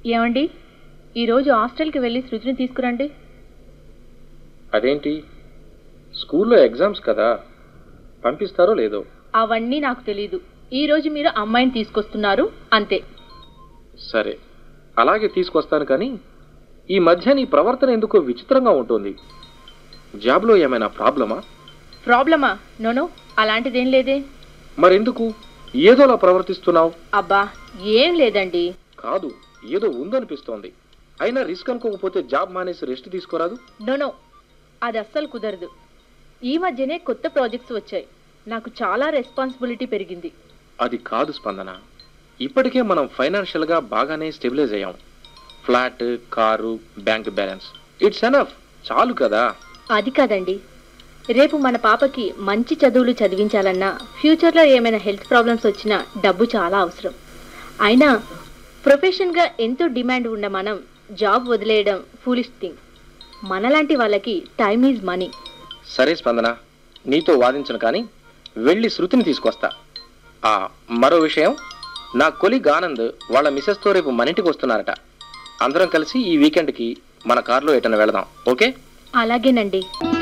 ఏమండి ఈరోజు హాస్టల్కి వెళ్ళి శృతిని తీసుకురండి అదేంటి స్కూల్లో ఎగ్జామ్స్ కదా పంపిస్తారో లేదో అవన్నీ నాకు తెలీదు ఈ రోజు మీరు అమ్మాయిని తీసుకొస్తున్నారు అంతే సరే అలాగే తీసుకొస్తాను కానీ ఈ మధ్య నీ ప్రవర్తన ఎందుకో విచిత్రంగా ఉంటుంది జాబ్లో ఏమైనా ప్రాబ్లమా ప్రాబ్లమా నోనో అలాంటిదేం లేదే మరెందుకు ఏదోలా ప్రవర్తిస్తున్నావు అబ్బా ఏం లేదండి కాదు ఏదో ఉందనిపిస్తోంది అయినా రిస్క్ అనుకోకపోతే జాబ్ మానేసి రెస్ట్ తీసుకోరాదు నోనో అది అస్సలు కుదరదు ఈ మధ్యనే కొత్త ప్రాజెక్ట్స్ వచ్చాయి నాకు చాలా రెస్పాన్సిబిలిటీ పెరిగింది అది కాదు స్పందన ఇప్పటికే మనం ఫైనాన్షియల్గా బాగానే స్టెబిలైజ్ అయ్యాం flat car bank balance it's enough చాలు కదా అది కాదండి రేపు మన పాపకి మంచి చదువులు చదివించాలన్నా ఫ్యూచర్లో ఏమైనా హెల్త్ ప్రాబ్లమ్స్ వచ్చినా డబ్బు చాలా అవసరం అయినా ప్రొఫెషన్గా ఎంతో డిమాండ్ ఉన్న మనం జాబ్ వదిలేయడం ఫూలిష్ థింగ్ మనలాంటి వాళ్ళకి టైమ్ ఈజ్ మనీ సరే స్పందన నీతో వాదించను కానీ వెళ్ళి శృతిని తీసుకొస్తా ఆ మరో విషయం నా కొలిగ్ ఆనంద్ వాళ్ళ మిసెస్తో రేపు మన ఇంటికి వస్తున్నారట అందరం కలిసి ఈ వీకెండ్కి మన కారులో ఎటన వెళదాం ఓకే అలాగేనండి